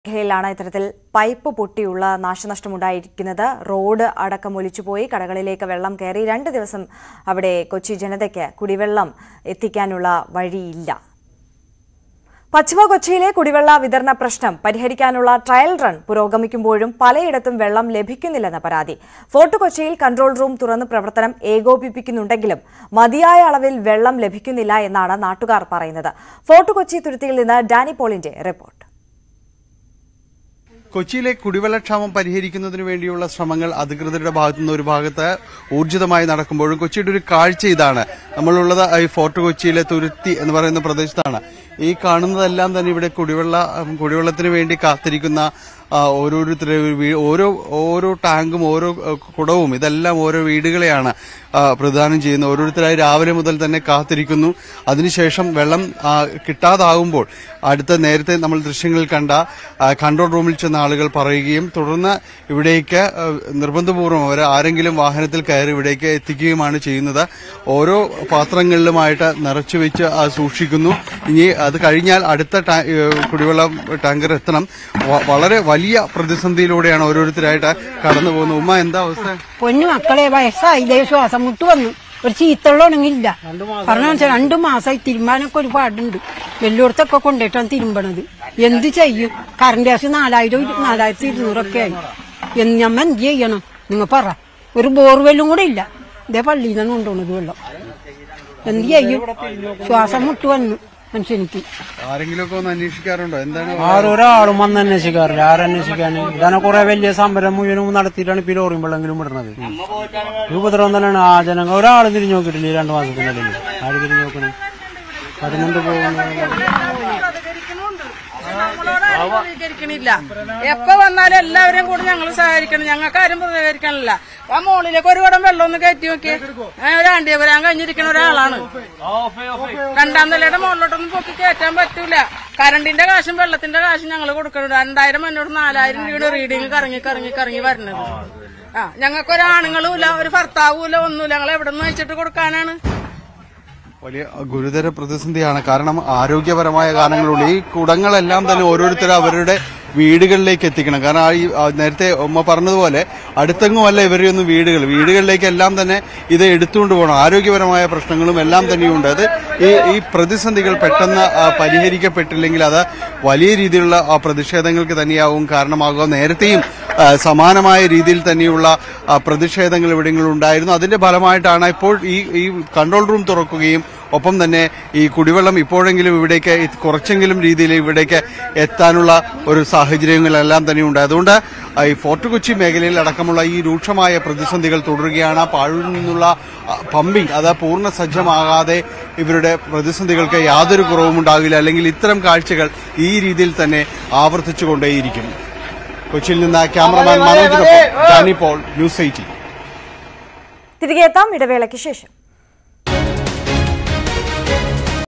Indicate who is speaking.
Speaker 1: മേഖലയിലാണ് ഇത്തരത്തിൽ pipe പൊട്ടിയുള്ള നാശനഷ്ടമുണ്ടായിരിക്കുന്നത് road അടക്കം ഒലിച്ചുപോയി കടകളിലേക്ക് വെള്ളം കയറി രണ്ട് ദിവസം അവിടെ കൊച്ചി ജനതയ്ക്ക് കുടിവെള്ളം എത്തിക്കാനുള്ള വഴിയില്ല പശ്ചിമ കൊച്ചിയിലെ കുടിവെള്ള വിതരണ പ്രശ്നം പരിഹരിക്കാനുള്ള ട്രയൽ റൺ പുരോഗമിക്കുമ്പോഴും പലയിടത്തും വെള്ളം ലഭിക്കുന്നില്ലെന്ന പരാതി ഫോർട്ട് കൊച്ചിയിൽ കൺട്രോൾ റൂം തുറന്ന് പ്രവർത്തനം ഏകോപിപ്പിക്കുന്നുണ്ടെങ്കിലും മതിയായ അളവിൽ വെള്ളം ലഭിക്കുന്നില്ല എന്നാണ് നാട്ടുകാർ പറയുന്നത് ഫോർട്ട് കൊച്ചി തുരുത്തിയിൽ നിന്ന് ഡാനി പോളിന്റെ റിപ്പോർട്ട്
Speaker 2: കൊച്ചിയിലെ കുടിവെള്ളക്ഷാമം പരിഹരിക്കുന്നതിന് വേണ്ടിയുള്ള ശ്രമങ്ങൾ അധികൃതരുടെ ഭാഗത്തുനിന്ന് ഒരു ഭാഗത്ത് ഊർജിതമായി നടക്കുമ്പോഴും കൊച്ചിയുടെ ഒരു കാഴ്ച ഇതാണ് നമ്മളുള്ളത് ഈ ഫോർട്ട് കൊച്ചിയിലെ തുരുത്തി എന്ന് പറയുന്ന പ്രദേശത്താണ് ഈ കാണുന്നതെല്ലാം തന്നെ ഇവിടെ കുടിവെള്ള ഉം, കുടിവെള്ളത്തിന് വേണ്ടി കാത്തിരിക്കുന്ന ആ, ഓരോരുത്തരെ വീ- ഓരോ ഓരോ ടാങ്കും ഓരോ ആ, കുടവും ഇതെല്ലാം ഓരോ വീടുകളെയാണ് ആ, പ്രദാനം ചെയ്യുന്നത് ഓരോരുത്തരായി രാവിലെ മുതൽ തന്നെ കാത്തിരിക്കുന്നു അതിനുശേഷം വെള്ളം ആ, കിട്ടാതാകുമ്പോൾ അടുത്ത നേരത്തെ നമ്മൾ ദൃശ്യങ്ങളിൽ കണ്ട ആ, കൺട്രോൾ റൂമിൽ ചെന്ന ആളുകൾ പറയുകയും തുടർന്ന് ഇവിടേക്ക് ആ, നിർബന്ധപൂർവ്വം അവർ ആരെങ്കിലും വാഹനത്തിൽ കയറി ഇവിടേക്ക് എത്തിക്കുകയുമാണ് ചെയ്യുന്നത് ഓരോ പാത്രങ്ങളിലുമായിട്ട് നിറച്ചു വെച്ച് ആ, സൂക്ഷിക്കുന്നു ഇനി അത് കഴിഞ്ഞാൽ അടുത്ത ടാ- ഏ, കുടിവെള്ള ടാങ്കർ എത്തണം വ- വളരെ വലിയ പ്രതിസന്ധിയിലൂടെയാണ് ഓരോരുത്തരായിട്ട് കടന്നു പോകുന്നത് ഉമ്മ എന്താ അവസ്ഥ
Speaker 3: പൊന്നു മക്കളെ വയസ്സായില്ലേ ശ്വാസം മുട്ട് വന്നു ഒരു ചീത്തള്ളണമെങ്കില്ല പറഞ്ഞ വെച്ചാൽ രണ്ടു മാസമായി തിരുമ്പാനൊക്കെ ഒരു പാടുണ്ട് വെല്ലുവിടത്തൊക്കെ കൊണ്ടുപോയിട്ടാണ് തിരുമ്പണത് എന്ത് ചെയ്യും കറണ്ട് ഗ്യാസ് നാലായിരം ഇരു- നാലായിരത്തി ഇരുന്നൂറൊക്കെ ആയി എന്ന് ഞമ്മ എന്ത് ചെയ്യണം നിങ്ങൾ പറ ഒരു ബോർവെല്ലും കൂടെ ഇല്ല ഇതേ പള്ളിയിൽ നിന്നാണ് കൊണ്ടുപോണത് വെള്ളം എന്ത് ചെയ്യും ശ്വാസം മുട്ട് വന്നു മനുഷ്യനിക്ക്
Speaker 2: ആരെങ്കിലും ഒക്കെ ഒന്ന് അന്വേഷിക്കാറുണ്ടോ എന്താണ്
Speaker 4: ആരൊരാളും വന്ന് അന്വേഷിക്കാറില്ല ആരന്വേഷിക്കാൻ ഇതാണ് കുറെ വലിയ സമരം മുഴുവനും നടത്തിയിട്ടാണ് ഇപ്പൊ ലോറിയും വെള്ളമെങ്കിലും വിടുന്നത് ഈ ഉപദ്രവം തന്നെയാണ് ആ ജനങ്ങൾ ഒരാൾ തിരിഞ്ഞു നോക്കിയിട്ടില്ല ഈ രണ്ടു മാസത്തിനിടയിൽ ആര് തിരിഞ്ഞു നോക്കണം അതുകൊണ്ട് പോകുന്നത്
Speaker 5: പ്രതികരിക്കണില്ല എപ്പോ വന്നാലും എല്ലാവരെയും കൂടി ഞങ്ങൾ സഹകരിക്കണം ഞങ്ങൾക്ക് ആരും പ്രതികരിക്കണില്ല ആ മോളിലേക്ക് ഒരു കുടം വെള്ളം ഒന്ന് കയറ്റി നോക്കിയേ ഞാൻ ഒരു ആണ്ടിയെ വരാൻ കഴിഞ്ഞിരിക്കുന്ന ഒരാളാണ് രണ്ടാം നിലയുടെ മുകളിലോട്ടൊന്നും പൊക്കി കയറ്റാൻ പറ്റൂല കറണ്ടിന്റെ കാശും വെള്ളത്തിന്റെ കാശും ഞങ്ങൾ കൊടുക്കണം രണ്ടായിരം എന്നോട് നാലായിരം രൂപയുടെ റീഡിങ് കറങ്ങി കറങ്ങി കറങ്ങി വരണത് ആ ഞങ്ങൾക്ക് ഒരാണുങ്ങളും ഇല്ല ഒരു ഭർത്താവും ഇല്ല ഒന്നുമില്ല ഞങ്ങൾ എവിടെ നിന്ന് വെച്ചിട്ട് കൊടുക്കാനാണ്
Speaker 2: വലിയ ഗുരുതര പ്രതിസന്ധിയാണ് കാരണം ആരോഗ്യപരമായ കാരണങ്ങളുണ്ട് ഈ കുടങ്ങളെല്ലാം തന്നെ ഓരോരുത്തരും അവരുടെ വീടുകളിലേക്ക് എത്തിക്കണം കാരണം ആ ഈ ആ നേരത്തെ ഉമ്മ പറഞ്ഞതുപോലെ അടുത്തെങ്ങുമല്ല ഇവരെയൊന്നും വീടുകൾ വീടുകളിലേക്ക് എല്ലാം തന്നെ ഇത് എടുത്തുകൊണ്ട് പോകണം ആരോഗ്യപരമായ പ്രശ്നങ്ങളും എല്ലാം തന്നെയുണ്ട് അത് ഈ ഈ പ്രതിസന്ധികൾ പെട്ടെന്ന് ആ, പരിഹരിക്കപ്പെട്ടില്ലെങ്കിൽ അത് വലിയ രീതിയിലുള്ള ആ, പ്രതിഷേധങ്ങൾക്ക് തന്നെയാവും കാരണമാകുക നേരത്തെയും ആ, സമാനമായ രീതിയിൽ തന്നെയുള്ള ആ, പ്രതിഷേധങ്ങൾ ഇവിടങ്ങളിൽ ഉണ്ടായിരുന്നു അതിന്റെ ഫലമായിട്ടാണ് ഇപ്പോൾ ഈ ഈ കൺട്രോൾ റൂം തുറക്കുകയും ഒപ്പം തന്നെ ഈ കുടിവെള്ളം ഇപ്പോഴെങ്കിലും ഇവിടേക്ക് എത്തി- കുറച്ചെങ്കിലും രീതിയിൽ ഇവിടേക്ക് എത്താനുള്ള ഒരു സാഹചര്യങ്ങളെല്ലാം തന്നെ ഉണ്ട് അതുകൊണ്ട് ആ, ഈ ഫോർട്ട് കൊച്ചി മേഖലയിൽ അടക്കമുള്ള ഈ രൂക്ഷമായ പ്രതിസന്ധികൾ തുടരുകയാണ് പാഴൂരിൽ നിന്നുള്ള ആ, പമ്പിംഗ് അത് പൂർണ്ണ സജ്ജമാകാതെ ഇവരുടെ പ്രതിസന്ധികൾക്ക് യാതൊരു കുറവും ഉണ്ടാകില്ല അല്ലെങ്കിൽ ഇത്തരം കാഴ്ചകൾ ഈ രീതിയിൽ തന്നെ ആവർത്തിച്ചുകൊണ്ടേയിരിക്കും കൊച്ചിയിൽ നിന്ന് ക്യാമറമാൻ മനോജിനൊപ്പം ഡാനി പോൾ ന്യൂസ് എയ്റ്റീൻ
Speaker 1: തിരികെ എത്താം ഇടവേളയ്ക്ക് ശേഷം